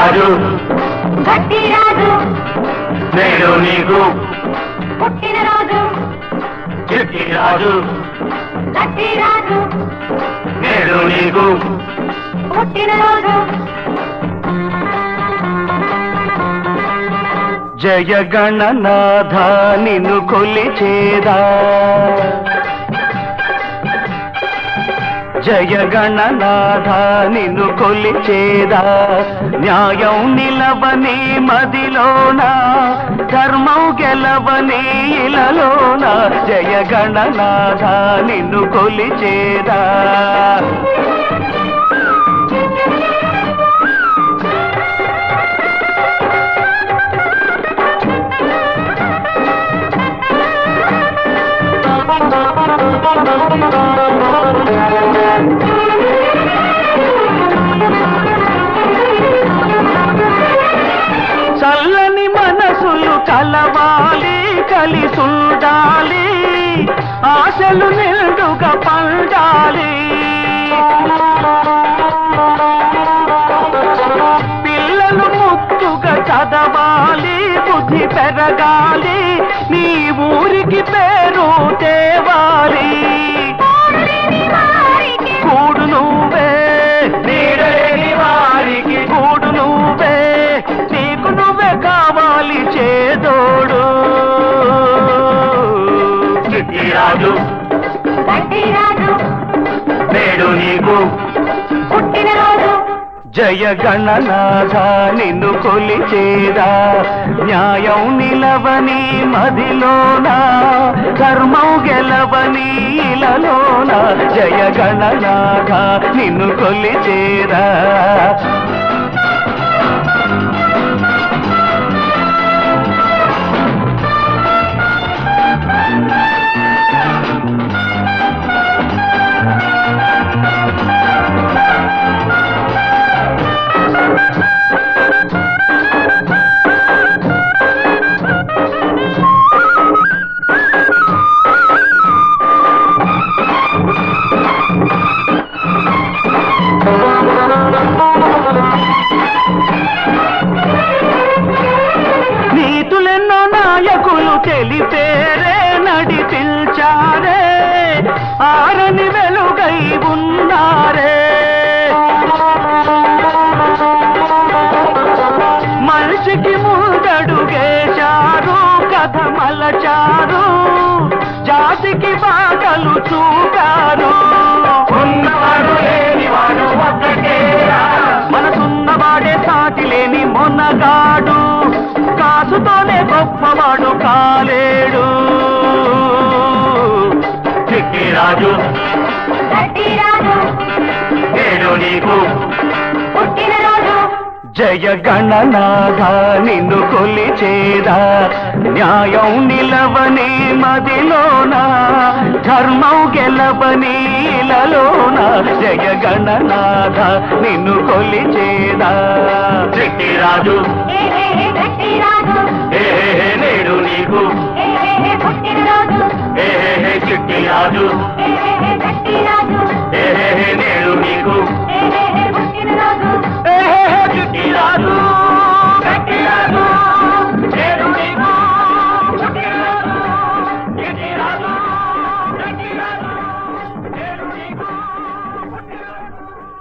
రాజు గట్టి రాజు నేడు నీకు పుట్టిన రోజు చిట్టి రాజు గట్టి రాజు నేడు నీకు పుట్టిన రోజు జయ గణనాథ నిన్ను కొలిచేదా జయ గణనాథ నిన్ను కొలిచేదా న్యాయం నిలవని మదిలోన ధర్మం గెలవని ఇలలోన జయ గణనాథ నిన్ను కొలిచేదా చల్లని మనసులు కలవాలి కలిసుండాలి ఆశలు నిండుగా పండాలి పిల్లలు ముద్దుగా చదవాలి బుద్ధి పెరగాలి నీ ఊరికి పేరు తేవాలి కూడు నువ్వే నీడలేని వారికి కూడు నువ్వే నీకు నువ్వే కావాలి చేదోడు చిట్టి రాజు గట్టి రాజు నేడు నీకు పుట్టిన రోజు జయ గణనాథ నిన్ను కొలిచేదా న్యాయం నిలవని మదిలోన ధర్మం గెలవని ఇలలోన జయ గణనాథ నిన్ను కొలిచేదా నీతులెన్నో నాయకులు తెలిపేరే నడిపించారే ఆరని వెలుగై ఉన్నారే మనిషికి ముందడుగేశారు కథ మలచారు జాతికి బాటలు చూపారు ఉన్నవాడు లేనివాడు ఒక్కటేరా మనసున్నవాడే సాటి లేని మొన్నగాడు కాసుతోనే గొప్పవాడు కాలేడు చిట్టి రాజు గట్టి రాజు నేడు నీకు పుట్టిన రోజు జయ గణనాథ నిన్ను కొలిచేదా న్యాయం నిలవని మదిలోన ధర్మం గెలవని ఇలలోన జయ గణనాథ నిన్ను కొలిచేదా చిట్టి రాజు ఏ ఏ ఏ గట్టి రాజు ఏ హే హే నేడు నీకు ఏ ఏ ఏ పుట్టిన రోజు ఏ హే హే చిట్టి రాజు ఏ ఏ ఏ గట్టి రాజు ఏ హే హే నేడు నీకు ఏ ఏ ఏ పుట్టిన